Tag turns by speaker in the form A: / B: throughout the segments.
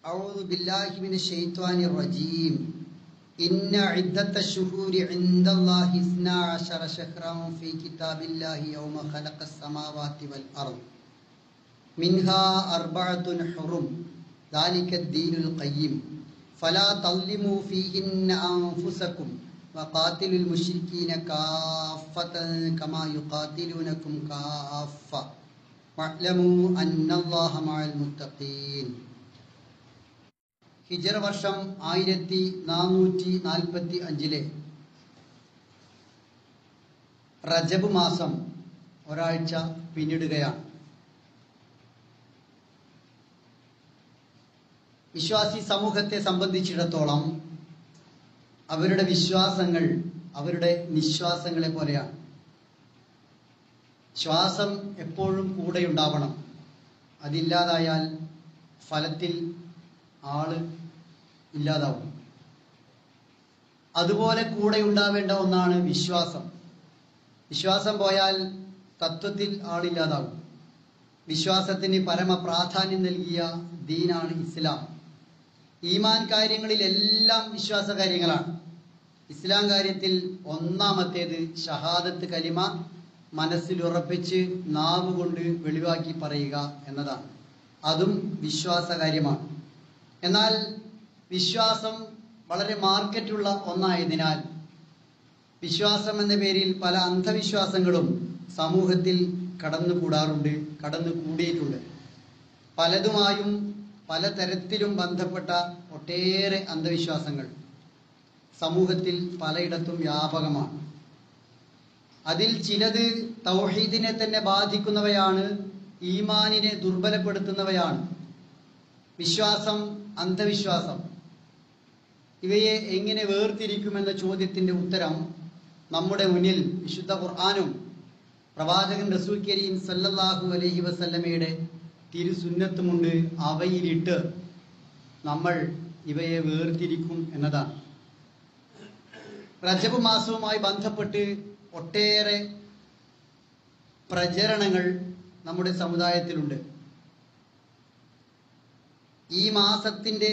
A: أعوذ بالله من الشيطان الرجيم إن عدة الشهور عند الله اثنا عشر شهرا في كتاب الله يوم خلق السماوات والأرض منها أربعة حرم ذلك الدين القيم فلا تظلموا فيهن أنفسكم وقاتلوا المشركين كافة كما يقاتلونكم كافة واعلموا أن الله مع المتقين ഹിജറ വർഷം ആയിരത്തി നാനൂറ്റി നാൽപ്പത്തി അഞ്ചിലെ റജബ് മാസം ഒരാഴ്ച പിന്നിടുകയാണ് വിശ്വാസി സമൂഹത്തെ സംബന്ധിച്ചിടത്തോളം അവരുടെ വിശ്വാസങ്ങൾ അവരുടെ നിശ്വാസങ്ങളെ പോലെയാണ് ശ്വാസം എപ്പോഴും കൂടെയുണ്ടാവണം അതില്ലാതായാൽ ഫലത്തിൽ ആള് ഇല്ലാതാവും അതുപോലെ കൂടെ ഉണ്ടാവേണ്ട ഒന്നാണ് വിശ്വാസം വിശ്വാസം പോയാൽ തത്വത്തിൽ ആളില്ലാതാവും വിശ്വാസത്തിന് പരമ പ്രാധാന്യം നൽകിയ ദീനാണ് ഇസ്ലാം ഈമാൻ കാര്യങ്ങളിലെല്ലാം വിശ്വാസ കാര്യങ്ങളാണ് ഇസ്ലാം കാര്യത്തിൽ ഒന്നാമത്തേത് ഷഹാദത്ത് കലിമ മനസ്സിൽ ഉറപ്പിച്ച് നാവ് കൊണ്ട് വെളിവാക്കി പറയുക എന്നതാണ് അതും വിശ്വാസ കാര്യമാണ് എന്നാൽ വിശ്വാസം വളരെ മാർക്കറ്റുള്ള ഒന്നായതിനാൽ വിശ്വാസം എന്ന പേരിൽ പല അന്ധവിശ്വാസങ്ങളും സമൂഹത്തിൽ കടന്നുകൂടാറുണ്ട് കടന്നു കൂടിയിട്ടുണ്ട് പലതുമായും പലതരത്തിലും ബന്ധപ്പെട്ട ഒട്ടേറെ അന്ധവിശ്വാസങ്ങൾ സമൂഹത്തിൽ പലയിടത്തും വ്യാപകമാണ് അതിൽ ചിലത് തൗഹീദിനെ തന്നെ ബാധിക്കുന്നവയാണ് ഈമാനിനെ ദുർബലപ്പെടുത്തുന്നവയാണ് വിശ്വാസം അന്ധവിശ്വാസം ഇവയെ എങ്ങനെ വേർതിരിക്കുമെന്ന ചോദ്യത്തിന്റെ ഉത്തരം നമ്മുടെ മുന്നിൽ വിശുദ്ധ ഖുർആാനും പ്രവാചകൻ റസൂൽ കരീം സല്ലല്ലാഹു അലൈഹി വസല്ലമയുടെ തിരുസുന്നത്തുമുണ്ട് അവയിലിട്ട് നമ്മൾ ഇവയെ വേർതിരിക്കും എന്നതാണ് റജബ് മാസവുമായി ബന്ധപ്പെട്ട് ഒട്ടേറെ പ്രചരണങ്ങൾ നമ്മുടെ സമുദായത്തിലുണ്ട് ഈ മാസത്തിന്റെ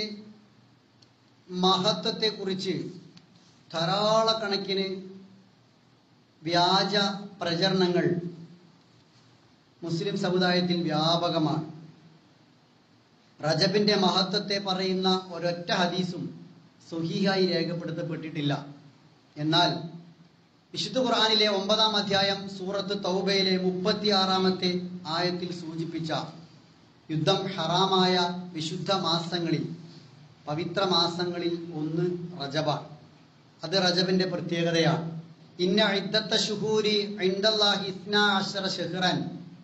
A: മഹത്വത്തെക്കുറിച്ച് ധാരാളക്കണക്കിന് വ്യാജ പ്രചരണങ്ങൾ മുസ്ലിം സമുദായത്തിൽ വ്യാപകമാണ് റജബിന്റെ മഹത്വത്തെ പറയുന്ന ഒരൊറ്റ ഹദീസും സുഹീഹായി രേഖപ്പെടുത്തപ്പെട്ടിട്ടില്ല എന്നാൽ വിശുദ്ധ ഖുർആാനിലെ ഒമ്പതാം അധ്യായം സൂറത്ത് തൗബയിലെ മുപ്പത്തിയാറാമത്തെ ആയത്തിൽ സൂചിപ്പിച്ച യുദ്ധം ഹറാമായ വിശുദ്ധ മാസങ്ങളിൽ പവിത്ര മാസങ്ങളിൽ ഒന്ന് റജബാണ് അത് റജബിന്റെ പ്രത്യേകതയാണ് ഇന്ന ഇദ്ദത്ത ഷുഹൂരി ഇൻദല്ലാഹി ഇസ്നാ അശറ ഷഹ്റൻ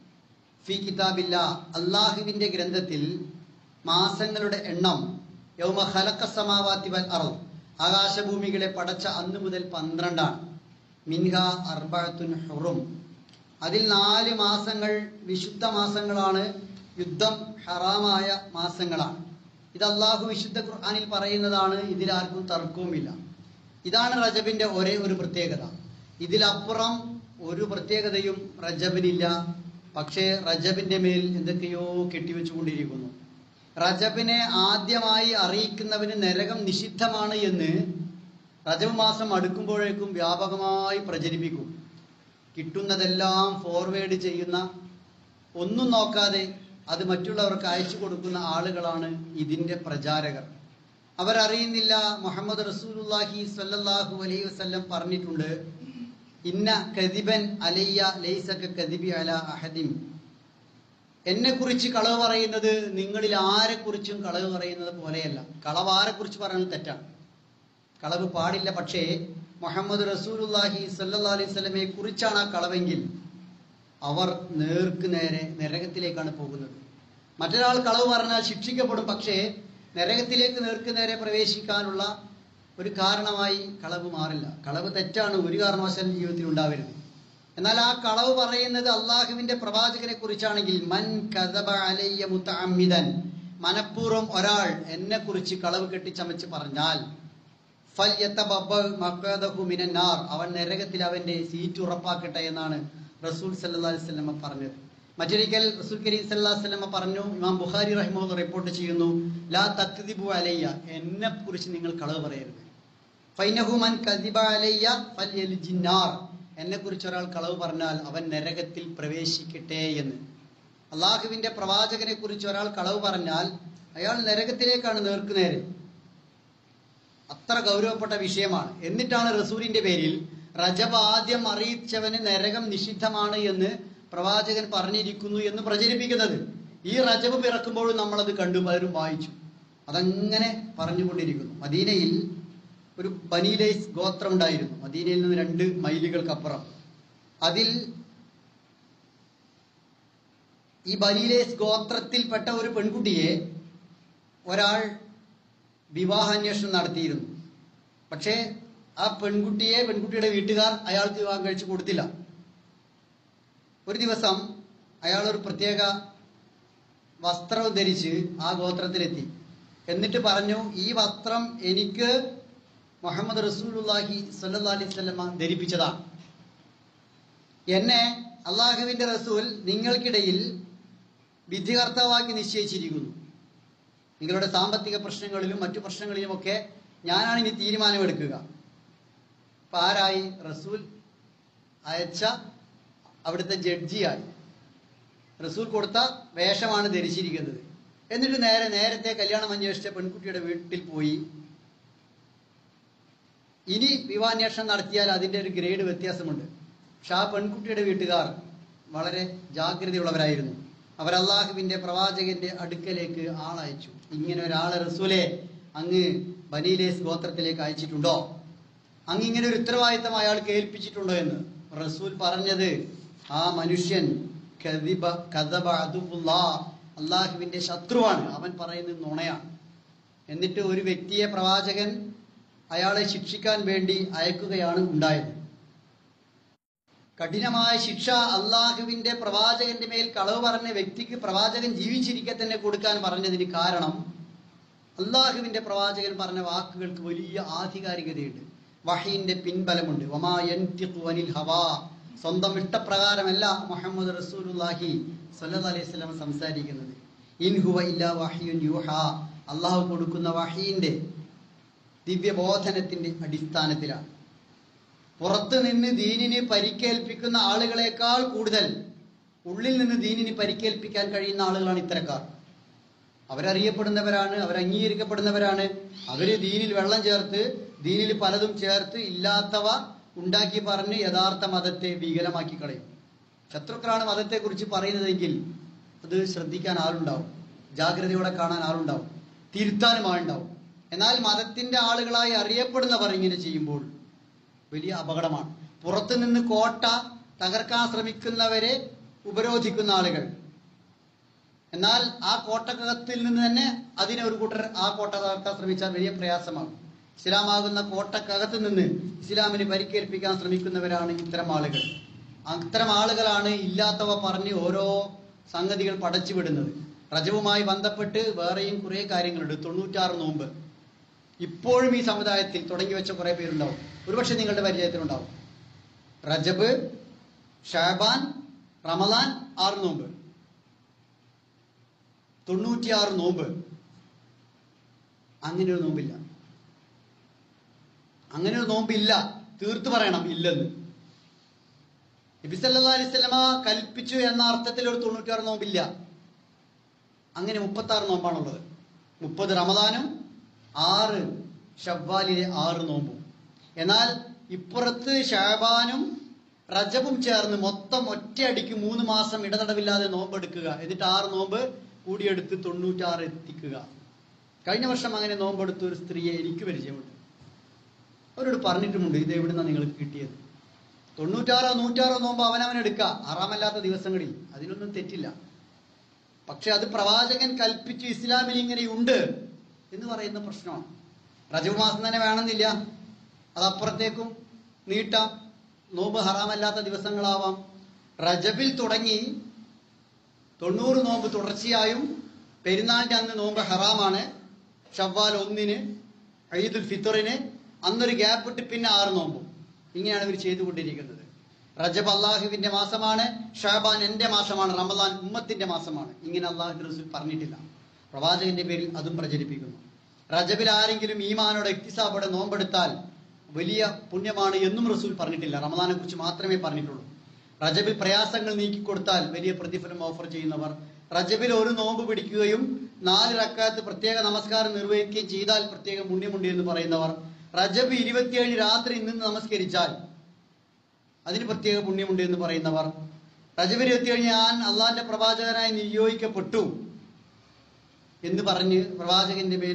A: ഫി കിതാബില്ല അള്ളാഹുവിന്റെ ഗ്രന്ഥത്തിൽ മാസങ്ങളുടെ എണ്ണം യൗമ ഖലഖ സമാവാതി വൽ അർദ് ആകാശഭൂമികളെ പടച്ച അന്ന് മുതൽ പന്ത്രണ്ടാണ് മിൻഹ അർബഅത്തുൻ ഹുറും അതിൽ നാല് മാസങ്ങൾ വിശുദ്ധ മാസങ്ങളാണ് യുദ്ധം ഹറാമായ മാസങ്ങളാണ് ഇത് അള്ളാഹു വിശുദ്ധ ഖുർആാനിൽ പറയുന്നതാണ് ഇതിലാർക്കും തർക്കവുമില്ല ഇതാണ് റജബിന്റെ ഒരേ ഒരു പ്രത്യേകത ഇതിലപ്പുറം ഒരു പ്രത്യേകതയും റജബിനില്ല പക്ഷേ റജബിന്റെ മേൽ എന്തൊക്കെയോ കെട്ടിവെച്ചുകൊണ്ടിരിക്കുന്നു റജബിനെ ആദ്യമായി അറിയിക്കുന്നവന് നരകം നിഷിദ്ധമാണ് എന്ന് റജബ് മാസം അടുക്കുമ്പോഴേക്കും വ്യാപകമായി പ്രചരിപ്പിക്കും കിട്ടുന്നതെല്ലാം ഫോർവേഡ് ചെയ്യുന്ന ഒന്നും നോക്കാതെ അത് മറ്റുള്ളവർക്ക് അയച്ചു കൊടുക്കുന്ന ആളുകളാണ് ഇതിന്റെ പ്രചാരകർ അവരറിയുന്നില്ല മുഹമ്മദ് റസൂലുല്ലാഹി സ്വല്ലല്ലാഹു അലൈഹി വസല്ലം പറഞ്ഞിട്ടുണ്ട് ഇന്ന കദിബൻ അലയ്യ ലൈസക കദിബി അല അഹദിം എന്നെ കുറിച്ച് കളവ് പറയുന്നത് നിങ്ങളിൽ ആരെ കുറിച്ചും കളവ് പറയുന്നത് പോലെയല്ല കളവ് ആരെ കുറിച്ച് പറയുന്നത് തെറ്റാണ് കളവ് പാടില്ല പക്ഷേ മുഹമ്മദ് റസൂലുല്ലാഹി സല്ലാ അലൈഹി സ്വലമയെ കുറിച്ചാണ് ആ കളവെങ്കിൽ അവർ നേർക്ക് നേരെ നരകത്തിലേക്കാണ് പോകുന്നത് മറ്റൊരാൾ കളവ് പറഞ്ഞാൽ ശിക്ഷിക്കപ്പെടും പക്ഷേ നരകത്തിലേക്ക് നേർക്ക് നേരെ പ്രവേശിക്കാനുള്ള ഒരു കാരണമായി കളവ് മാറില്ല കളവ് തെറ്റാണ് ഒരു കാരണവശാലും ജീവിതത്തിൽ ഉണ്ടാവരുത് എന്നാൽ ആ കളവ് പറയുന്നത് അള്ളാഹുവിന്റെ പ്രവാചകനെ കുറിച്ചാണെങ്കിൽ മൻ കദബ അലയ്യ മുത്തഅമ്മിദൻ മനഃപൂർവ്വം ഒരാൾ എന്നെ കുറിച്ച് കളവ് കെട്ടിച്ചമച്ച് പറഞ്ഞാൽ അവൻ നരകത്തിൽ അവന്റെ സീറ്റ് ഉറപ്പാക്കട്ടെ എന്നാണ് റസൂൽ സല്ലാ അലൈഹി സ്വലമ പറഞ്ഞത് മറ്റൊരിക്കൽ റസൂൽ കരീം സല്ലല്ലാഹു അലൈഹി വസല്ലമ പറഞ്ഞു ഇമാം ബുഖാരി റഹിമഹുല്ല റിപ്പോർട്ട് ചെയ്യുന്നു ലാ തക്ദിബു അലയ്യ എന്നെ കുറിച്ച് നിങ്ങൾ കളവ് പറയരുത് ഫൈനഹു മൻ കദിബ അലയ്യ ഫൽയൽജിന്നാർ എന്നെ കുറിച്ച് ഒരാൾ കളവ് പറഞ്ഞാൽ അവൻ നരകത്തിൽ പ്രവേശിക്കട്ടെ എന്ന് അള്ളാഹുവിന്റെ പ്രവാചകനെ കുറിച്ച് ഒരാൾ കളവ് പറഞ്ഞാൽ അയാൾ നരകത്തിലേക്കാണ് നേർക്കുനേരെ അത്ര ഗൗരവപ്പെട്ട വിഷയമാണ് എന്നിട്ടാണ് റസൂലിന്റെ പേരിൽ റജബ് ആദ്യം അറിയിച്ചവന് നരകം നിഷിദ്ധമാണ് എന്ന് പ്രവാചകൻ പറഞ്ഞിരിക്കുന്നു എന്ന് പ്രചരിപ്പിക്കുന്നത് ഈ റജബ് പിറക്കുമ്പോഴും നമ്മളത് കണ്ടു പലരും വായിച്ചു അതങ്ങനെ പറഞ്ഞുകൊണ്ടിരിക്കുന്നു മദീനയിൽ ഒരു ബനീലേസ് ഗോത്രം ഉണ്ടായിരുന്നു മദീനയിൽ നിന്ന് രണ്ട് മൈലുകൾക്കപ്പുറം അതിൽ ഈ ബനീലേസ് ഗോത്രത്തിൽപ്പെട്ട ഒരു പെൺകുട്ടിയെ ഒരാൾ വിവാഹാന്വേഷണം നടത്തിയിരുന്നു പക്ഷേ ആ പെൺകുട്ടിയെ പെൺകുട്ടിയുടെ വീട്ടുകാർ അയാൾക്ക് വിവാഹം കഴിച്ചു കൊടുത്തില്ല ഒരു ദിവസം അയാൾ ഒരു പ്രത്യേക വസ്ത്രം ധരിച്ച് ആ ഗോത്രത്തിലെത്തി എന്നിട്ട് പറഞ്ഞു ഈ വസ്ത്രം എനിക്ക് മുഹമ്മദ് റസൂലുള്ളാഹി സല്ലല്ലാഹു അലൈഹി വസല്ലമ ധരിപ്പിച്ചതാണ് എന്നെ അള്ളാഹുവിന്റെ റസൂൽ നിങ്ങൾക്കിടയിൽ വിധികർത്താവാക്കി നിശ്ചയിച്ചിരിക്കുന്നു നിങ്ങളുടെ സാമ്പത്തിക പ്രശ്നങ്ങളിലും മറ്റു പ്രശ്നങ്ങളിലുമൊക്കെ ഞാനാണ് ഇനി തീരുമാനമെടുക്കുക അപ്പൊ ആരായി റസൂൽ അയച്ച അവിടുത്തെ ജഡ്ജിയായി റസൂൽ കൊടുത്ത വേഷമാണ് ധരിച്ചിരിക്കുന്നത് എന്നിട്ട് നേരെ നേരത്തെ കല്യാണം അന്വേഷിച്ച പെൺകുട്ടിയുടെ വീട്ടിൽ പോയി ഇനി വിവാഹാന്വേഷണം നടത്തിയാൽ അതിന്റെ ഒരു ഗ്രേഡ് വ്യത്യാസമുണ്ട് പക്ഷെ ആ പെൺകുട്ടിയുടെ വീട്ടുകാർ വളരെ ജാഗ്രതയുള്ളവരായിരുന്നു അവർ അള്ളാഹുവിന്റെ പ്രവാചകന്റെ അടുക്കലേക്ക് ആളയച്ചു ഇങ്ങനെ ഒരാളെ റസൂലെ അങ്ങ് ബനീലേസ് ഗോത്രത്തിലേക്ക് അയച്ചിട്ടുണ്ടോ അങ്ങ് ഇങ്ങനെ ഒരു ഉത്തരവാദിത്തം അയാൾക്ക് ഏൽപ്പിച്ചിട്ടുണ്ടോ എന്ന് റസൂൽ പറഞ്ഞത് ആ മനുഷ്യൻ കദിബ കദബ അദുബുല്ലാ അള്ളാഹുവിന്റെ ശത്രുവാണ് അവൻ പറയുന്നത് നുണയാണ് എന്നിട്ട് ഒരു വ്യക്തിയെ പ്രവാചകൻ അയാളെ ശിക്ഷിക്കാൻ വേണ്ടി അയക്കുകയാണ് ഉണ്ടായത് കഠിനമായ ശിക്ഷ അള്ളാഹുവിന്റെ പ്രവാചകന്റെ മേൽ കളവ് പറഞ്ഞ വ്യക്തിക്ക് പ്രവാചകൻ ജീവിച്ചിരിക്കെ തന്നെ കൊടുക്കാൻ പറഞ്ഞതിന് കാരണം അള്ളാഹുവിന്റെ പ്രവാചകൻ പറഞ്ഞ വാക്കുകൾക്ക് വലിയ ആധികാരികതയുണ്ട് വഹീന്റെ പിൻബലമുണ്ട് വമാ യൻതിഖു അനിൽ ഹവാ സ്വന്തം ഇഷ്ടപ്രകാരമല്ല മുഹമ്മദ് റസൂലുള്ളാഹി സ്വല്ലല്ലാഹി അലൈഹി വസല്ലം സംസാരിക്കുന്നത് ഇൻ ഹുവ ഇല്ലാ വഹ്യുൻ യൂഹ അള്ളാഹു കൊടുക്കുന്ന വഹീന്റെ ദിവ്യബോധനത്തിന്റെ അടിസ്ഥാനത്തിലാണ് പുറത്തു നിന്ന് ദീനിന് പരിക്കേൽപ്പിക്കുന്ന ആളുകളെക്കാൾ കൂടുതൽ ഉള്ളിൽ നിന്ന് ദീനിന് പരിക്കേൽപ്പിക്കാൻ കഴിയുന്ന ആളുകളാണ് ഇത്തരക്കാർ അവരറിയപ്പെടുന്നവരാണ് അവർ അംഗീകരിക്കപ്പെടുന്നവരാണ് അവര് ദീനിൽ വെള്ളം ചേർത്ത് ദീനിൽ പലതും ചേർത്ത് ഇല്ലാത്തവ ഉണ്ടാക്കി പറഞ്ഞ് യഥാർത്ഥ മതത്തെ വികലമാക്കി കളയും ശത്രുക്കളാണ് മതത്തെക്കുറിച്ച് പറയുന്നതെങ്കിൽ അത് ശ്രദ്ധിക്കാൻ ആളുണ്ടാവും ജാഗ്രതയോടെ കാണാൻ ആളുണ്ടാവും തിരുത്താനും ആളുണ്ടാവും എന്നാൽ മതത്തിന്റെ ആളുകളായി അറിയപ്പെടുന്നവർ ഇങ്ങനെ ചെയ്യുമ്പോൾ വലിയ അപകടമാണ് പുറത്തു നിന്ന് കോട്ട തകർക്കാൻ ശ്രമിക്കുന്നവരെ ഉപരോധിക്കുന്ന ആളുകൾ എന്നാൽ ആ കോട്ടക്കകത്തിൽ നിന്ന് തന്നെ അതിനെ ഒരു കൂട്ടർ ആ കോട്ട തകർക്കാൻ ശ്രമിച്ചാൽ വലിയ പ്രയാസമാണ് ഇസ്ലാമാകുന്ന കോട്ടക്കകത്ത് നിന്ന് ഇസ്ലാമിന് പരിക്കേൽപ്പിക്കാൻ ശ്രമിക്കുന്നവരാണ് ഇത്തരം ആളുകൾ അത്തരം ആളുകളാണ് ഇല്ലാത്തവ പറഞ്ഞ് ഓരോ സംഗതികൾ പടച്ചു വിടുന്നത് റജവുമായി ബന്ധപ്പെട്ട് വേറെയും കുറേ കാര്യങ്ങളുണ്ട് തൊണ്ണൂറ്റാറ് നോമ്പ് ഇപ്പോഴും ഈ സമുദായത്തിൽ തുടങ്ങി വെച്ച കുറെ പേരുണ്ടാവും ഒരുപക്ഷെ നിങ്ങളുടെ പരിചയത്തിലുണ്ടാവും റജബ് ഷാബാൻ റമദാൻ ആറ് നോമ്പ് തൊണ്ണൂറ്റിയാറ് നോമ്പ് അങ്ങനെ ഒരു നോമ്പില്ല അങ്ങനെ ഒരു നോമ്പില്ല തീർത്തു പറയണം ഇല്ലെന്ന് നബിസല്ലാ അലൈവല്ലമ കൽപ്പിച്ചു എന്ന അർത്ഥത്തിൽ ഒരു തൊണ്ണൂറ്റിയാറ് നോമ്പില്ല അങ്ങനെ മുപ്പത്തി ആറ് നോമ്പാണുള്ളത് മുപ്പത് റമദാനും ആറ് ഷവ്വാലിലെ ആറ് നോമ്പും എന്നാൽ ഇപ്പുറത്ത് ഷാബാനും റജബും ചേർന്ന് മൊത്തം ഒറ്റയടിക്ക് മൂന്ന് മാസം ഇടതടവില്ലാതെ നോമ്പെടുക്കുക എന്നിട്ട് ആറ് നോമ്പ് കൂടിയെടുത്ത് തൊണ്ണൂറ്റാറ് എത്തിക്കുക കഴിഞ്ഞ വർഷം അങ്ങനെ നോമ്പെടുത്ത ഒരു സ്ത്രീയെ എനിക്ക് പരിചയമുണ്ട് അവരോട് പറഞ്ഞിട്ടുമുണ്ട് ഇത് എവിടുന്നാ നിങ്ങൾക്ക് കിട്ടിയത് തൊണ്ണൂറ്റാറോ നൂറ്റാറോ നോമ്പ് അവനവൻ എടുക്കുക ആറാമല്ലാത്ത ദിവസങ്ങളിൽ അതിനൊന്നും തെറ്റില്ല പക്ഷെ അത് പ്രവാചകൻ കൽപ്പിച്ചു ഇസ്ലാമിൽ ഇങ്ങനെയുണ്ട് എന്ന് പറയുന്ന പ്രശ്നമാണ് റജബ് മാസം തന്നെ വേണമെന്നില്ല അത് അപ്പുറത്തേക്കും നീട്ടാം നോമ്പ് ഹറാമല്ലാത്ത ദിവസങ്ങളാവാം റജബിൽ തുടങ്ങി തൊണ്ണൂറ് നോമ്പ് തുടർച്ചയായും പെരുന്നാളിന്റെ അന്ന് നോമ്പ് ഹറാമാണ് ഷവ്വാൽ ഒന്നിന് ഈദുൽ ഫിത്തറിന് അന്നൊരു ഗ്യാപ്പ് ഇട്ട് പിന്നെ ആറ് നോമ്പും ഇങ്ങനെയാണ് ഇവർ ചെയ്തുകൊണ്ടിരിക്കുന്നത് റജബ് അള്ളാഹുവിന്റെ മാസമാണ് ഷാബാൻ എന്റെ മാസമാണ് റമദാൻ ഉമ്മത്തിന്റെ മാസമാണ് ഇങ്ങനെ അള്ളാഹുന്റെ റസൂൽ പറഞ്ഞിട്ടില്ല പ്രവാചകന്റെ പേരിൽ അതും പ്രചരിപ്പിക്കുന്നു റജബിൽ ആരെങ്കിലും ഈമാനോടെ എക്തിസാബോടെ നോമ്പെടുത്താൽ വലിയ പുണ്യമാണ് എന്നും റസൂൽ പറഞ്ഞിട്ടില്ല റമദാനെ കുറിച്ച് മാത്രമേ പറഞ്ഞിട്ടുള്ളൂ റജബിൽ പ്രയാസങ്ങൾ നീക്കിക്കൊടുത്താൽ വലിയ പ്രതിഫലം ഓഫർ ചെയ്യുന്നവർ റജബിൽ ഒരു നോമ്പ് പിടിക്കുകയും നാല് റക്കാത്ത് പ്രത്യേക നമസ്കാരം നിർവഹിക്കുകയും ചെയ്താൽ പ്രത്യേക പുണ്യമുണ്ട് എന്ന് പറയുന്നവർ റജബ് ഇരുപത്തിയേഴ് രാത്രി നിന്ന് നമസ്കരിച്ചാൽ അതിന് പ്രത്യേക പുണ്യമുണ്ട് എന്ന് പറയുന്നവർ റജബ് ഇരുപത്തിയേഴ് ഞാൻ അള്ളാഹിന്റെ പ്രവാചകനായി നിയോഗിക്കപ്പെട്ടു എന്ന് പറഞ്ഞ് പ്രവാചകന്റെ മേൽ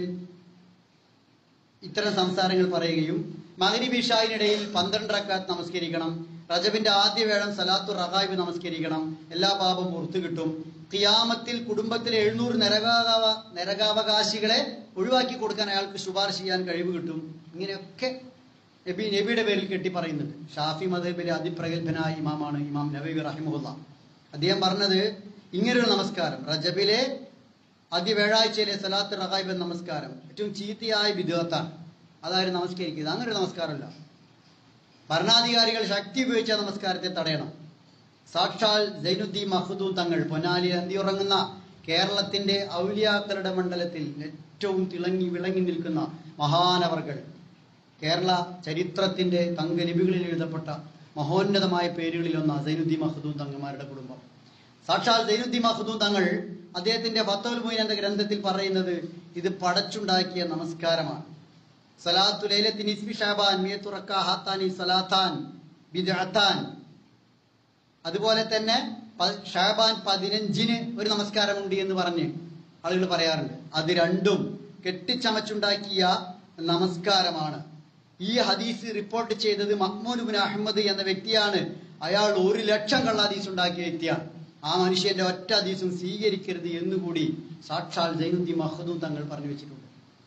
A: ഇത്തരം സംസാരങ്ങൾ പറയുകയും മകരിബ് ഇഷായിനിടയിൽ പന്ത്രണ്ട് റക്കാത്ത് നമസ്കരിക്കണം റജബിന്റെ ആദ്യ വേളം സലാത്തു റഹായിബ് നമസ്കരിക്കണം എല്ലാ പാപം പുറത്തു കിട്ടും ഖിയാമത്തിൽ കുടുംബത്തിലെ എഴുന്നൂറ് നരകാവ നരകാവകാശികളെ ഒഴിവാക്കി കൊടുക്കാൻ അയാൾക്ക് ശുപാർശ ചെയ്യാൻ കഴിവ് കിട്ടും ഇങ്ങനെയൊക്കെ നബി നബിയുടെ പേരിൽ കെട്ടി പറയുന്നുണ്ട് ഷാഫി മദബിലെ അതിപ്രഗത്ഭനായ ഇമാമാണ് ഇമാം നബി റഹിമുല്ല അദ്ദേഹം പറഞ്ഞത് ഇങ്ങനൊരു നമസ്കാരം റജബിലെ ആദ്യ വ്യാഴാഴ്ചയിലെ സലാത്ത് റഹായിബ് എന്ന നമസ്കാരം ഏറ്റവും ചീത്തയായ വിധേയത്താണ് അതായത് നമസ്കരിക്കുന്നത് അങ്ങനെ ഒരു നമസ്കാരമല്ല ഭരണാധികാരികൾ ശക്തി ഉപയോഗിച്ച നമസ്കാരത്തെ തടയണം സാക്ഷാൽ സൈനുദ്ദീൻ മഹദൂം തങ്ങൾ പൊന്നാലി അന്തിയുറങ്ങുന്ന കേരളത്തിന്റെ ഔലിയാക്കളുടെ മണ്ഡലത്തിൽ ഏറ്റവും തിളങ്ങി വിളങ്ങി നിൽക്കുന്ന മഹാനവർകൾ കേരള ചരിത്രത്തിന്റെ തങ്കലിപികളിൽ എഴുതപ്പെട്ട മഹോന്നതമായ പേരുകളിലൊന്ന സൈനുദ്ദീൻ മഹദൂം തങ്ങന്മാരുടെ കുടുംബം സാക്ഷാൽ സൈനുദ്ദീൻ മഹദൂം തങ്ങൾ അദ്ദേഹത്തിന്റെ ഫത്തോൽ മൊയ്ൻ എന്ന ഗ്രന്ഥത്തിൽ പറയുന്നത് ഇത് പടച്ചുണ്ടാക്കിയ നമസ്കാരമാണ് സലാത്തു ലൈലത്തി നിസ്ബി ഷാബാൻ മിയത്തുറക്ക ഹാത്താനി സലാത്താൻ ബിദ്അത്താൻ അതുപോലെ തന്നെ പ- ഷാബാൻ പതിനഞ്ചിന് ഒരു നമസ്കാരമുണ്ട് എന്ന് പറഞ്ഞ് ആളുകൾ പറയാറുണ്ട് അത് രണ്ടും കെട്ടിച്ചമച്ചുണ്ടാക്കിയ നമസ്കാരമാണ് ഈ ഹദീസ് റിപ്പോർട്ട് ചെയ്തത് മഹ്മൂദ് ബിൻ അഹമ്മദ് എന്ന വ്യക്തിയാണ് അയാൾ ഒരു ലക്ഷം കള്ള ഹദീസ് ഉണ്ടാക്കിയ വ്യക്തിയാണ് ആ മനുഷ്യന്റെ ഒറ്റ ഹദീസും സ്വീകരിക്കരുത് എന്നുകൂടി സാക്ഷാൽ ജൈനുദ്ദീൻ മഹദൂം തങ്ങൾ പറഞ്ഞു വെച്ചിട്ടുണ്ട്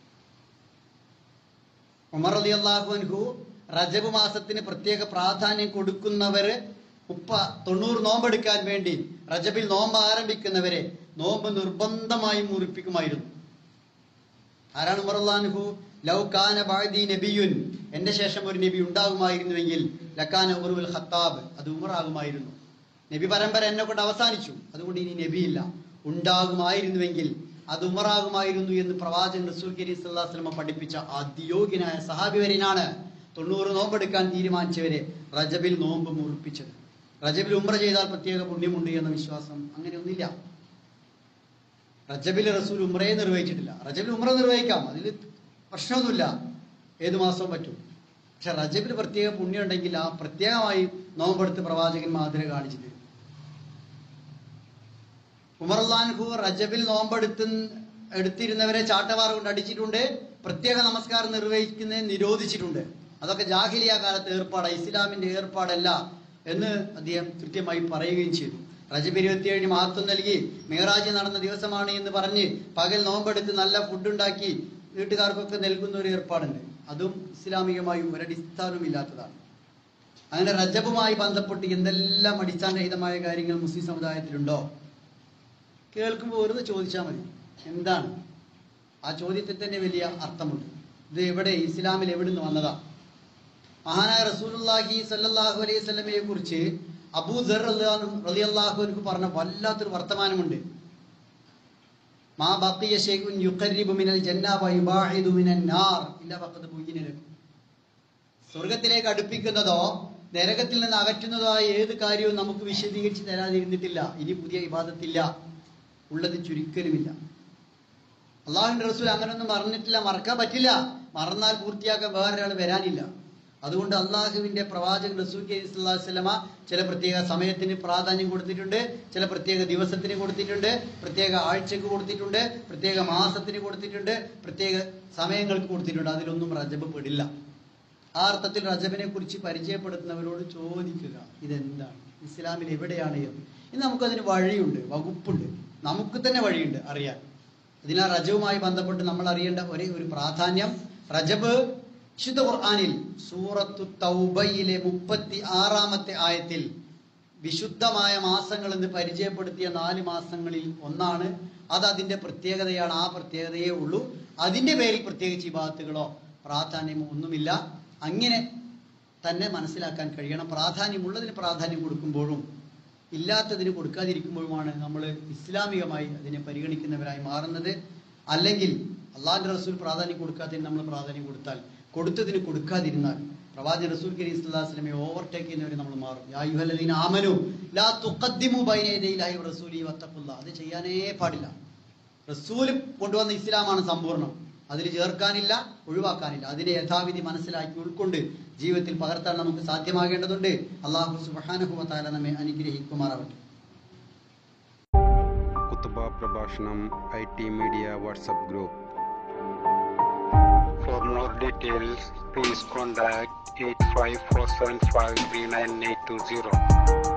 A: ഉമർ അലി അള്ളാഹു അൻഹു റജബ് മാസത്തിന് പ്രത്യേക പ്രാധാന്യം കൊടുക്കുന്നവര് മുപ്പ തൊണ്ണൂറ് നോമ്പെടുക്കാൻ വേണ്ടി റജബിൽ നോമ്പ് ആരംഭിക്കുന്നവരെ നോമ്പ് നിർബന്ധമായും മുറിപ്പിക്കുമായിരുന്നു ആരാണ് ഉമർ അള്ളാഹു ലൗ കാന ബാദി നബിയുൻ എന്റെ ശേഷം ഒരു നബി ഉണ്ടാകുമായിരുന്നുവെങ്കിൽ ലക്കാന ഉമറുൽ ഖത്താബ് അത് ഉമർ ആകുമായിരുന്നു നബി പരമ്പര എന്നെ കൊണ്ട് അവസാനിച്ചു അതുകൊണ്ട് ഇനി നബിയില്ല ഉണ്ടാകുമായിരുന്നുവെങ്കിൽ അത് ഉമറാകുമായിരുന്നു എന്ന് പ്രവാചകൻ റസൂൽ കരീം സല്ലല്ലാഹു അലൈഹി വസല്ലം പഠിപ്പിച്ച അതിയോഗ്യനായ സഹാബി വരനാണ് തൊണ്ണൂറ് നോമ്പെടുക്കാൻ തീരുമാനിച്ചവരെ റജബിൽ നോമ്പ് മുറിപ്പിച്ചത് റജബിൽ ഉംറ ചെയ്താൽ പ്രത്യേക പുണ്യമുണ്ട് എന്ന വിശ്വാസം അങ്ങനെയൊന്നുമില്ല റജബിൽ റസൂൽ ഉംറയെ നിർവഹിച്ചിട്ടില്ല റജബിൽ ഉംറ നിർവഹിക്കാം അതിൽ പ്രശ്നമൊന്നുമില്ല ഏതു മാസവും പറ്റും പക്ഷെ റജബിൽ പ്രത്യേക പുണ്യം ഉണ്ടെങ്കിൽ ആ പ്രത്യേകമായി നോമ്പെടുത്ത് പ്രവാചകൻ മാതൃക കാണിച്ചു തരും ഉമർലാൻഹു റജബിൽ നോമ്പെടുത്ത് എടുത്തിരുന്നവരെ ചാട്ടവാർ കൊണ്ട് അടിച്ചിട്ടുണ്ട് പ്രത്യേക നമസ്കാരം നിർവഹിക്കുന്നതിന് നിരോധിച്ചിട്ടുണ്ട് അതൊക്കെ ജാഹിലിയ കാലത്തെ ഏർപ്പാട് ഇസ്ലാമിന്റെ ഏർപ്പാടല്ല എന്ന് അദ്ദേഹം കൃത്യമായി പറയുകയും ചെയ്തു റജബ് ഇരുപത്തിയേഴിന് മഹത്വം നൽകി മേറാജ് നടന്ന ദിവസമാണ് എന്ന് പറഞ്ഞ് പകൽ നോമ്പെടുത്ത് നല്ല ഫുഡ് ഉണ്ടാക്കി വീട്ടുകാർക്കൊക്കെ നൽകുന്ന ഒരു ഏർപ്പാടുണ്ട് അതും ഇസ്ലാമികമായി ഒരടിസ്ഥാനവും ഇല്ലാത്തതാണ് അങ്ങനെ റജബുമായി ബന്ധപ്പെട്ട് എന്തെല്ലാം അടിസ്ഥാനരഹിതമായ കാര്യങ്ങൾ മുസ്ലിം സമുദായത്തിലുണ്ടോ കേൾക്കുമ്പോൾ വെറുതെ ചോദിച്ചാൽ മതി എന്താണ് ആ ചോദ്യത്തിൽ തന്നെ വലിയ അർത്ഥമുണ്ട് ഇത് എവിടെ ഇസ്ലാമിൽ എവിടെ നിന്ന് വന്നതാ മഹാനായ റസൂലുള്ളാഹി സല്ലല്ലാഹു അലൈഹി സ്വലമയെ കുറിച്ച് അബൂ ദർ റളിയല്ലാഹു അൻഹു പറഞ്ഞ വല്ലാത്തൊരു വർത്തമാനമുണ്ട് മാ ബഖിയ ശൈഉൻ യുഖർരിബു മിനൽ ജന്ന വ യുബാഇദു മിനൻ നാർ ഇല്ല വഖദ് ബുയ്യിന ലക്കും സ്വർഗത്തിലേക്ക് അടുപ്പിക്കുന്നതോ നരകത്തിൽ നിന്ന് അകറ്റുന്നതോ ആയ ഏത് കാര്യവും നമുക്ക് വിശദീകരിച്ച് തരാതിരുന്നിട്ടില്ല ഇനി പുതിയ ഇബാദത്തില്ല ഉള്ളത് ചുരുക്കലുമില്ല അള്ളാഹുവിന്റെ റസൂൽ അങ്ങനൊന്നും മറന്നിട്ടില്ല മറക്കാൻ പറ്റില്ല മറന്നാൽ പൂർത്തിയാക്കാൻ വേറൊരാൾ വരാനില്ല അതുകൊണ്ട് അള്ളാഹുവിന്റെ പ്രവാചകൻ റസൂൽ സ്വലമ ചില പ്രത്യേക സമയത്തിന് പ്രാധാന്യം കൊടുത്തിട്ടുണ്ട് ചില പ്രത്യേക ദിവസത്തിന് കൊടുത്തിട്ടുണ്ട് പ്രത്യേക ആഴ്ചക്ക് കൊടുത്തിട്ടുണ്ട് പ്രത്യേക മാസത്തിന് കൊടുത്തിട്ടുണ്ട് പ്രത്യേക സമയങ്ങൾക്ക് കൊടുത്തിട്ടുണ്ട് അതിലൊന്നും റജബ് പെടില്ല ആ അർത്ഥത്തിൽ റജബിനെ കുറിച്ച് പരിചയപ്പെടുത്തുന്നവരോട് ചോദിക്കുക ഇതെന്താണ് ഇസ്ലാമിൽ എവിടെയാണ് എന്ന് ഇന്ന് നമുക്കതിന് വഴിയുണ്ട് വകുപ്പുണ്ട് നമുക്ക് തന്നെ വഴിയുണ്ട് അറിയാൻ അതിനാൽ റജവുമായി ബന്ധപ്പെട്ട് നമ്മൾ അറിയേണ്ട ഒരേ ഒരു പ്രാധാന്യം റജബ് വിശുദ്ധ ഖുർആനിൽ സൂറത്തു തൗബയിലെ മുപ്പത്തി ആറാമത്തെ ആയത്തിൽ വിശുദ്ധമായ മാസങ്ങൾ എന്ന് പരിചയപ്പെടുത്തിയ നാല് മാസങ്ങളിൽ ഒന്നാണ് അത് അതിന്റെ പ്രത്യേകതയാണ് ആ പ്രത്യേകതയേ ഉള്ളൂ അതിന്റെ പേരിൽ പ്രത്യേകിച്ച് ഇബാത്തുകളോ പ്രാധാന്യമോ ഒന്നുമില്ല അങ്ങനെ തന്നെ മനസ്സിലാക്കാൻ കഴിയണം പ്രാധാന്യമുള്ളതിന് പ്രാധാന്യം കൊടുക്കുമ്പോഴും ഇല്ലാത്തതിന് കൊടുക്കാതിരിക്കുമ്പോഴുമാണ് നമ്മൾ ഇസ്ലാമികമായി അതിനെ പരിഗണിക്കുന്നവരായി മാറുന്നത് അല്ലെങ്കിൽ അള്ളാഹിന്റെ റസൂൽ പ്രാധാന്യം കൊടുക്കാത്തതിന് നമ്മൾ പ്രാധാന്യം കൊടുത്താൽ കൊടുത്തതിന് കൊടുക്കാതിരുന്നാൽ പ്രവാചകൻ റസൂൽ കരീം സ്വല്ലല്ലാഹു അലൈഹി വസല്ലമയെ ഓവർടേക്ക് ചെയ്യുന്നവരെ നമ്മൾ മാറും യാ അയ്യുഹല്ലദീന ആമനു ലാ തുഖദ്ദിമു ബൈന യദൈല്ലാഹി വറസൂലിഹി വത്തഖുല്ലാഹ് അത് ചെയ്യാനേ പാടില്ല റസൂൽ കൊണ്ടുവന്ന ഇസ്ലാമാണ് സമ്പൂർണ്ണം അതിൽ ചേർക്കാനില്ല ഒഴിവാക്കാനില്ല അതിനെ യഥാവിധി മനസ്സിലാക്കി ഉൾക്കൊണ്ട് ജീവിതത്തിൽ പകർത്താൻ നമുക്ക് സാധ്യമാകേണ്ടതുണ്ട് അള്ളാഹു സുബ്ഹാനഹു വ തആല നമ്മെ അനുഗ്രഹിക്കുമാറാവട്ടെ
B: കുത്തുബ പ്രഭാഷണം I T media WhatsApp group
C: For more details, please contact 854753980.